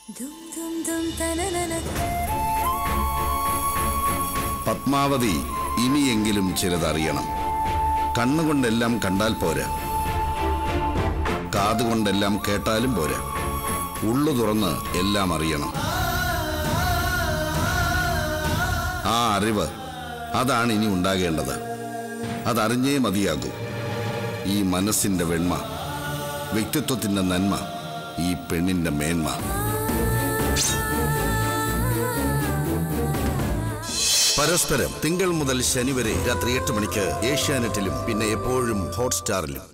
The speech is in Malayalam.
ദും ദും ദും തനനന പത്മാവതി ഇനിയെങ്കിലും ചിലതറിയണം കണ്ണുകൊണ്ടെല്ലാം കണ്ടാൽ പോരാ കാതുകൊണ്ടെല്ലാം കേട്ടാലും പോരാ ഉള്ളു തുറന്ന് എല്ലാം അറിയണം ആ അറിവ് അതാണ് ഇനി ഉണ്ടാകേണ്ടത് അതറിഞ്ഞേ മതിയാകൂ ഈ മനസ്സിന്റെ വെണ്മ വ്യക്തിത്വത്തിന്റെ നന്മ ഈ പെണ്ണിന്റെ മേന്മ പരസ്പരം തിങ്കൾ മുതൽ ശനി വരെ രാത്രി എട്ട് മണിക്ക് ഏഷ്യാനെറ്റിലും പിന്നെ എപ്പോഴും ഹോട്ട്സ്റ്റാറിലും